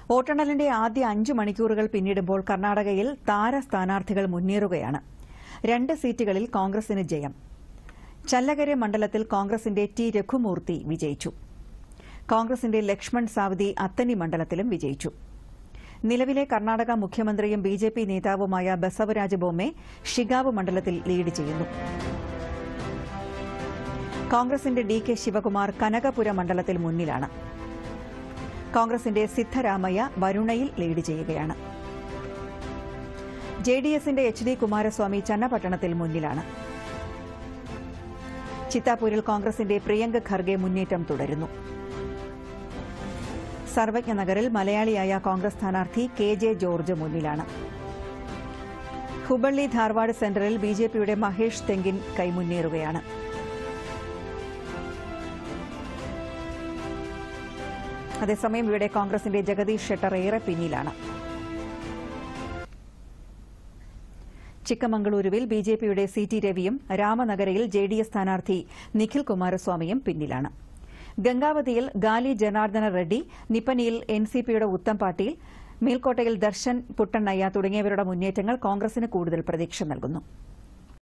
വോട്ടെണ്ണലിന്റെ ആദ്യ അഞ്ച് മണിക്കൂറുകൾ പിന്നിടുമ്പോൾ കർണാടകയിൽ താര സ്ഥാനാർത്ഥികൾ മുന്നേറുകയാണ് രണ്ട് സീറ്റുകളിൽ കോൺഗ്രസിന് ജയം ചല്ലകരെ മണ്ഡലത്തിൽ കോൺഗ്രസിന്റെ ടി രഘുമൂർത്തി വിജയിച്ചു കോൺഗ്രസിന്റെ ലക്ഷ്മൺ സാവതി അത്തനി മണ്ഡലത്തിലും വിജയിച്ചു നിലവിലെ കർണാടക മുഖ്യമന്ത്രിയും ബി ജെ പി നേതാവുമായ ബസവരാജ ബൊമ്മെ ഷിഗാവ് മണ്ഡലത്തിൽ ലീഡ് ചെയ്യുന്നു കോൺഗ്രസിന്റെ ഡി കെ ശിവകുമാർ കനകപുര മണ്ഡലത്തിൽ മുന്നിലാണ് കോൺഗ്രസിന്റെ സിദ്ധരാമയ്യ വരുണയിൽ ലീഡ് ചെയ്യുകയാണ് ജെ ഡി എസിന്റെ എച്ച് ഡി കുമാരസ്വാമി ചന്നപട്ടണത്തിൽ മുന്നിലാണ് ചിത്താപൂരിൽ കോൺഗ്രസിന്റെ പ്രിയങ്ക ഖർഗെ മുന്നേറ്റം തുടരുന്നു സർവജ്ഞ നഗറിൽ മലയാളിയായ കോൺഗ്രസ് സ്ഥാനാർത്ഥി കെ ജെ ജോർജ് മുന്നിലാണ് ഹുബള്ളി ധാർവാഡ് സെന്ററിൽ ബി ജെ പിയുടെ മഹേഷ് തെങ്കിൻ കൈമുന്നേറുകയാണ് അതേസമയം ഇവിടെ കോൺഗ്രസിന്റെ ജഗദീഷ് ഷെട്ടർ ഏറെ പിന്നിലാണ് ചിക്കമംഗളൂരുവിൽ ബി ജെ പിയുടെ സി ടി രവിയും രാമനഗരയിൽ ജെ ഡി എസ് സ്ഥാനാർത്ഥി നിഖിൽ കുമാരസ്വാമിയും പിന്നിലാണ് ഗംഗാവതിയിൽ ഗാലി ജനാർദ്ദന റെഡ്ഡി നിപ്പനിയിൽ എൻ സി പിയുടെ ഉത്തം പാട്ടീൽ മേൽക്കോട്ടയിൽ ദർശൻ പുട്ടണ്ണയ്യ തുടങ്ങിയവരുടെ മുന്നേറ്റങ്ങൾ കോൺഗ്രസിന് കൂടുതൽ പ്രതീക്ഷ നൽകുന്നു